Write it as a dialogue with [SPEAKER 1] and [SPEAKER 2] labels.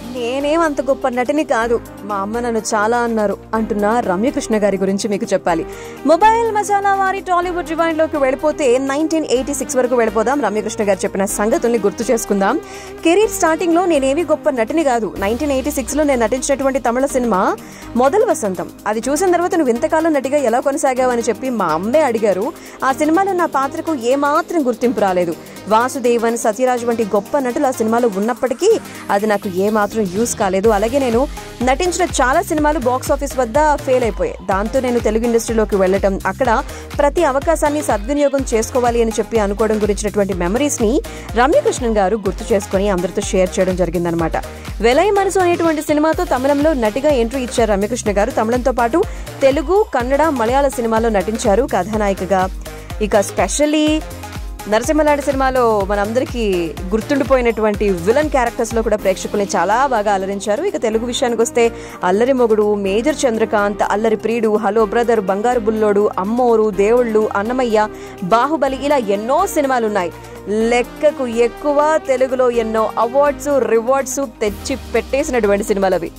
[SPEAKER 1] నేనేం అంత గొప్ప నటిని కాదు మా అమ్మ నన్ను చాలా అన్నారు అంటున్న రమ్యకృష్ణ గారి గురించి మీకు చెప్పాలి మొబైల్ మసాలా వారి టాలీవుడ్ రివైండ్ లోకి వెళ్ళిపోతే నైన్టీన్ ఎయిటీ సిక్స్ వరకు వెళ్ళిపోదాం రమ్యకృష్ణ గారు చెప్పిన సంగతుల్ని గుర్తు చేసుకుందాం కెరీర్ స్టార్టింగ్ లో నేనేమి గొప్ప నటిని కాదు నైన్టీన్ ఎయిటీ సిక్స్ లో నేను నటించినటువంటి తమిళ సినిమా మొదలు వసంతం అది చూసిన తర్వాత నువ్వు ఇంతకాలం నటిగా ఎలా కొనసాగావని చెప్పి మా అమ్మే అడిగారు ఆ సినిమాలో నా పాత్రకు ఏమాత్రం గుర్తింపు రాలేదు వాసుదేవన్ సత్యరాజ్ వంటి గొప్ప నటులు ఆ సినిమాలో ఉన్నప్పటికీ అది నాకు ఏమాత్రం యూస్ కాలేదు అలాగే నేను నటించిన చాలా సినిమాలు బాక్స్ ఆఫీస్ వద్ద ఫెయిల్ అయిపోయాయి దాంతో నేను తెలుగు ఇండస్ట్రీలోకి వెళ్ళటం అక్కడ ప్రతి అవకాశాన్ని సద్వినియోగం చేసుకోవాలి అని చెప్పి అనుకోవడం గురించినటువంటి మెమరీస్ ని రమ్యకృష్ణన్ గారు గుర్తు చేసుకుని అందరితో షేర్ చేయడం జరిగిందనమాట వెలై మనసు అనేటువంటి సినిమాతో తమిళంలో నటిగా ఎంట్రీ ఇచ్చారు రమ్యకృష్ణ గారు తమిళంతో పాటు తెలుగు కన్నడ మలయాళ సినిమాలో నటించారు కథానాయికగా ఇక స్పెషల్లీ నరసింహలాంటి సినిమాలో మనందరికీ గుర్తుండిపోయినటువంటి విలన్ క్యారెక్టర్స్ లో కూడా ప్రేక్షకుల్ని చాలా బాగా అలరించారు ఇక తెలుగు విషయానికి వస్తే అల్లరి మొగుడు మేజర్ చంద్రకాంత్ అల్లరి ప్రియుడు హలో బ్రదర్ బంగారు బుల్లోడు అమ్మోరు దేవుళ్ళు అన్నమయ్య బాహుబలి ఇలా ఎన్నో సినిమాలు ఉన్నాయి లెక్కకు ఎక్కువ తెలుగులో ఎన్నో అవార్డ్స్ రివార్డ్స్ తెచ్చి పెట్టేసినటువంటి సినిమాలు అవి